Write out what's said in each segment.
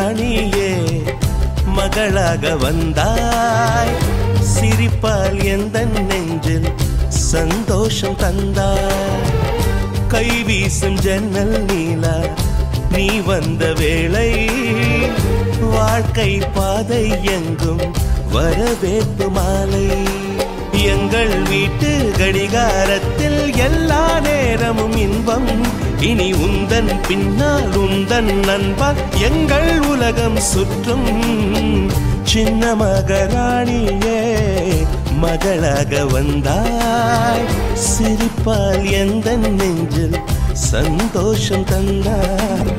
மகராணியே மகளாக வந்தாய் சிரிப்பால் எந்த நெஞ்சில் சந்தோஷம் தந்தாய் கை வீசும் ஜன்னல் நீலா நீ வந்த வேளை வாழ்க்கை பாதை எங்கும் வரவேற்பு மாலை எங்கள் வீட்டு கடிகாரத்தில் எல்லா நேரமும் இன்பம் இனி உந்தன் பின்னால் உந்தன் நண்பன் எங்கள் உலகம் சுற்றும் சின்ன மகராணியே மகளாக வந்தாய் சிரிப்பால் எந்த நெஞ்சில் சந்தோஷம் தந்தாய்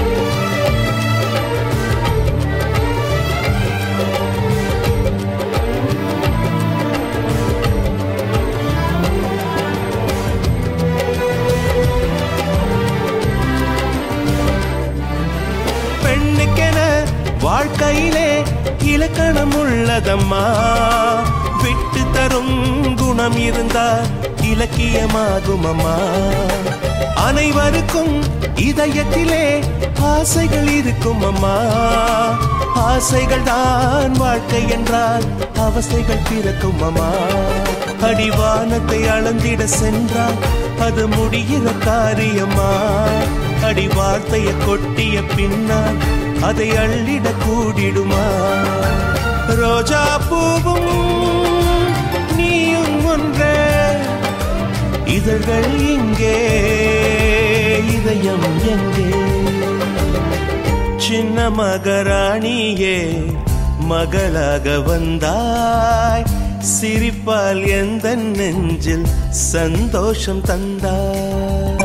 பெண்ணுக்கென வாழ்க்கையிலே இலக்கணம் உள்ளதம்மா விட்டு தரும் குணம் இருந்தால் இலக்கியமாகும் அம்மா அனைவருக்கும் இதயத்திலே ஆசைகள் இருக்கும் அம்மா ஆசைகள் தான் வாழ்க்கை என்றால் அவசைகள் பிறக்கும் அம்மா அடிவானத்தை அளந்திட சென்றால் அது முடிகிற காரியமா அடி வார்த்தைய கொட்டிய பின்னால் அதை அள்ளிட கூடிடுமா ரோஜா பூவும் நீயும் ஒன்றே இதழ்கள் இங்கே இதயம் எங்கே சின்ன மகராணியே மகளாக வந்தாய் சிரிப்பால் எந்த நெஞ்சில் சந்தோஷம் தந்தாய்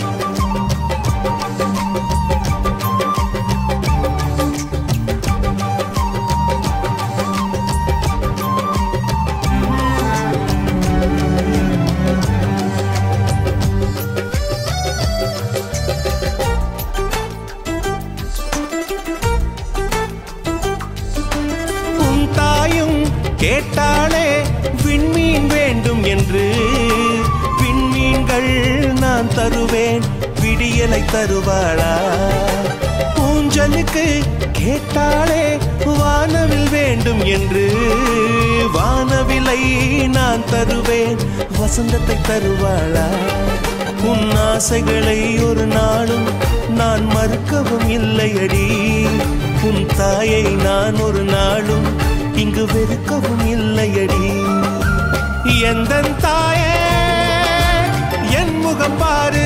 உன் தாயும் கேட்டாளே விண்மீன் வேண்டும் என்று விண்மீன்கள் நான் தருவேன் விடியலை தருவாளா ஊஞ்சலுக்கு கேட்டாளே வானவில் வேண்டும் என்று வானவிலை நான் தருவேன் வசந்தத்தை தருவாளா உன் ஆசைகளை ஒரு நாளும் நான் மறுக்கவும் இல்லையடி உன் தாயை நான் ஒரு நாளும் இங்கு வெறுக்கவும் இல்லையடி எந்த தாயே என் முகம் பாரு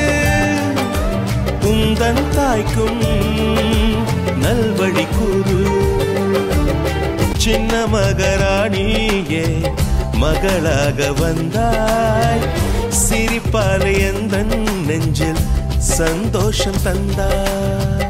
உந்தன் தாய்க்கும் நல்வழி கூறு சின்ன மகராணியே மகளாக வந்தாய் சிரிப்பால் எந்த நெஞ்சில் சந்தோஷம் தந்தாய்